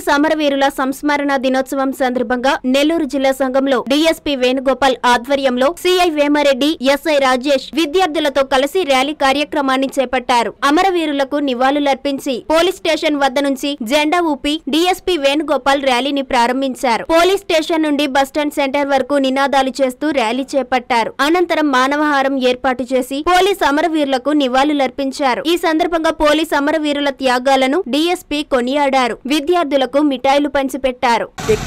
police అమరవీరుల సంస్మరణ దినోత్సవం సందర్భంగా నెల్లూరు జిల్లా సంఘంలో డీఎస్పీ వేణుగోపాల్ ఆధ్వర్యంలో సిఐ వేమారెడ్డి ఎస్ఐ రాజేష్ విద్యార్థులతో కలిసి ర్యాలీ కార్యక్రమాన్ని చేపట్టారు అమరవీరులకు నివాళులర్పించి పోలీస్ స్టేషన్ వద్ద నుంచి జెండా ఊపి డీఎస్పీ వేణుగోపాల్ ర్యాలీని ప్రారంభించారు పోలీస్ స్టేషన్ నుండి బస్టాండ్ సెంటర్ వరకు నినాదాలు చేస్తూ ర్యాలీ చేపట్టారు అనంతరం మానవహారం ఏర్పాటు చేసి పోలీస్ అమరవీరులకు నివాళులర్పించారు ఈ సందర్భంగా పోలీస్ అమరవీరుల త్యాగాలను డీఎస్పీ కొనియాడారు విద్యార్థులకు మిఠాయిలు పంచిపెట్టారు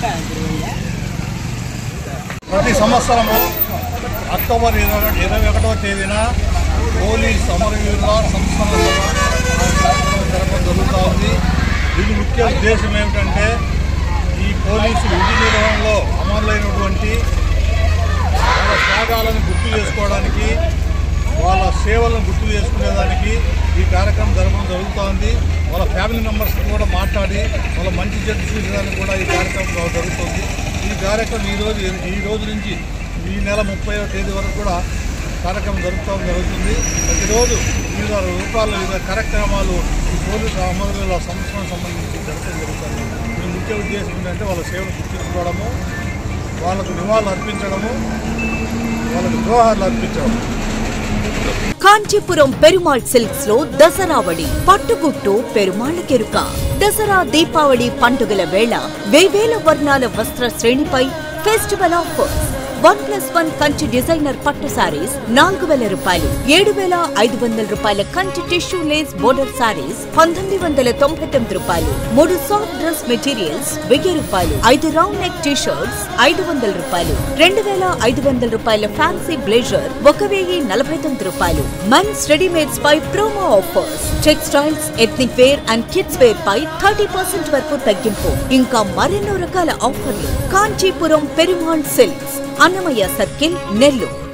ప్రతి సంవత్సరము అక్టోబర్ ఇరవై ఇరవై ఒకటవ తేదీన పోలీస్ అమరవీరుల సంస్మరణ సభ కార్యక్రమం జరగడం జరుగుతూ ఉంది దీని ముఖ్య ఉద్దేశం ఏమిటంటే ఈ పోలీసు విధి నిర్వహణలో అమరులైనటువంటి వాళ్ళ త్యాగాలను గుర్తు చేసుకోవడానికి వాళ్ళ సేవలను గుర్తు చేసుకునేదానికి ఈ కార్యక్రమం జరగడం జరుగుతోంది వాళ్ళ ఫ్యామిలీ మెంబర్స్ కూడా మాట్లాడి వాళ్ళ మంచి చెడు చూసేదానికి కూడా ఈ కార్యక్రమం జరుగుతుంది ఈ కార్యక్రమం ఈ రోజు ఈ రోజు నుంచి ఈ నెల ముప్పై తేదీ వరకు కూడా కార్యక్రమం జరుగుతూ జరుగుతుంది ప్రతిరోజు వివిధ రూపాల్లో వివిధ కార్యక్రమాలు ఈ పోలీసు అమరుల సంవత్సరం సంబంధించి జరగడం జరుగుతుంది ఈ ముఖ్య ఉద్దేశం ఏంటంటే వాళ్ళ సేవలు గుర్తించుకోవడము వాళ్ళకు నివాళులు అర్పించడము వాళ్ళకు ద్రోహాలు అర్పించడం కాంచీపురం పెరుమాళ్ సిల్క్స్ లో దసరావళి పట్టుగుట్టు పెరుమాళ్ కెరుక దసరా దీపావళి పండుగల వేళ వేవేల వర్ణాల వస్త్ర శ్రేణిపై festival offers one plus one Kanchi designer pattu sarees నాలుగు వేల రూపాయలు ఏడు వేల ఐదు వందల రూపాయల Kanchi tissue lace border sarees పంతొమ్మిది వందల తొంభై తొమ్మిది రూపాయలు మూడు సాఫ్ట్ డ్రెస్ మెటీరియల్స్ వెయ్యి రూపాయలు ఐదు రౌండ్ నెక్ టీ షర్ట్స్ ఐదు వందల రూపాయలు రెండు వేల ఐదు వందల రూపాయల ఫ్యాన్సీ బ్లేజర్ ఒక వెయ్యి నలభై తొమ్మిది రూపాయలు మెన్స్ రెడీమేడ్స్ పై promo offers textiles ethnic wear and kids wear పై థర్టీ పర్సెంట్ వరకు తగ్గింపు ఇంకా మరెన్నో రకాల ఆఫర్లు కాంచీపురం పెరుమాళ్ సిల్క్స్ అన్నమయ్య సర్కిల్ నెల్లూరు